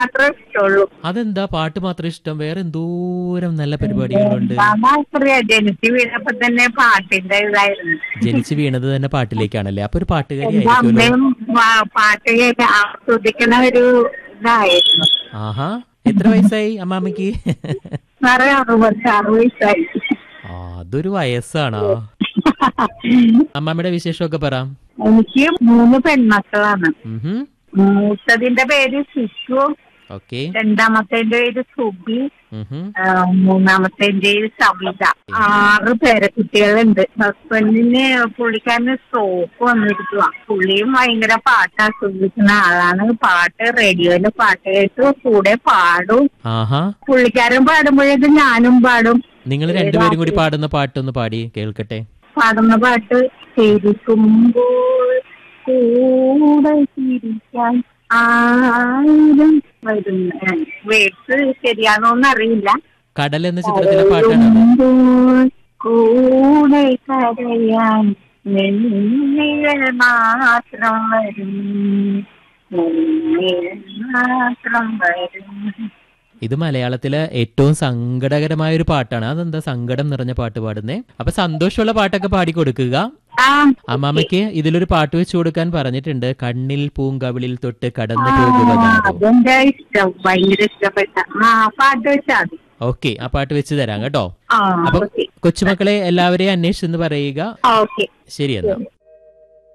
മാത്രമേ ഇഷ്ടമുള്ളൂ അതെന്താ പാട്ട് മാത്രം ഇഷ്ടം വേറെ എന്തോരം നല്ല പരിപാടികളുണ്ട് മാമാശ്രിയ ജനിച്ച് വീണപ്പോ തന്നെ പാട്ടിന്റെ ഇതായിരുന്നു ജനിച്ചു വീണത് തന്നെ പാട്ടിലേക്കാണല്ലേ അപ്പൊ ഒരു പാട്ടുകാരി എന്റെ ആയിരിക്കുമല്ലോ അമ്മയും പാ- പാട്ട് കേൾക്കാൻ ആസ്വദിക്കണ ഒരു ഇതായിരുന്നു ആഹാ എത്ര വയസ്സായി അമ്മാമ്മക്ക് നിറയെ അറുപത്തി ആറ് വയസ്സായി ആ അതൊരു വയസ്സാണോ അമ്മാമ്മയുടെ വിശേഷമൊക്കെ പറ എനിക്ക് മൂന്ന് പെൺമക്കളാണ് ഉഹും. മൂത്തതിന്റെ പേര് ശിശു ഓക്കെ രണ്ടാമത്തേന്റെ പേര് സുബി ഉഹും. ആ, മൂന്നാമത്തേന്റെ പേര് സവിത ആറ് പേരക്കുട്ടികളുണ്ട് ഹസ്ബൻഡിന് പുള്ളിക്കാരന് സ്ട്രോക്ക് വന്നിരിക്കുക പുള്ളിയും ഭയങ്കര പാട്ട് ആസ്വദിക്കുന്ന ആളാണ് പാട്ട് റേഡിയോയില് പാട്ട് കേട്ട് കൂടെ പാടും ആഹാ പുള്ളിക്കാരൻ പാടുമ്പോഴേക്കും ഞാനും പാടും നിങ്ങൾ രണ്ടുപേരും കൂടി പാടുന്ന പാട്ടൊന്ന് പാടി കേൾക്കട്ടെ പാടുന്ന പാട്ട് ചിരിക്കുമ്പോൾ കൂടെ ചിരിക്കാൻ ആയിരം വരുന്ന വേഴ്സ് ശരിയാണോന്ന് അറിയില്ല കടൽ എന്ന ചിത്രത്തിലെ പാട്ടാണ് അത് വരുമ്പോൾ കൂടെ കരയാൻ നെല്ലികൾ മാത്രം വരും നെല്ലികൾ മാത്രം വരും ഇത് മലയാളത്തിലെ ഏറ്റവും സങ്കടകരമായ ഒരു പാട്ടാണ് അതെന്താ സങ്കടം നിറഞ്ഞ പാട്ട് പാടുന്നേ അപ്പൊ സന്തോഷമുള്ള പാട്ടൊക്കെ പാടി കൊടുക്കുക ആ അമ്മാമ്മയ്ക്ക് ഇതിലൊരു പാട്ട് വെച്ചു കൊടുക്കാൻ പറഞ്ഞിട്ടുണ്ട് കണ്ണിൽ പൂങ്കവിളിൽ തൊട്ട് കടന്നു പോകുക അതെന്റെ ഇഷ്ടം ഭയങ്കര ഇഷ്ടപ്പെട്ട ആ പാട്ട് വെച്ചാ മതി ഓക്കെ ആ പാട്ട് വെച്ച് തരാം കേട്ടോ ആ അപ്പൊ ഓക്കെ കൊച്ചുമക്കളെ എല്ലാവരെയും അന്വേഷിച്ചെന്ന് പറയുക ഓക്കെ ശരി എന്നാ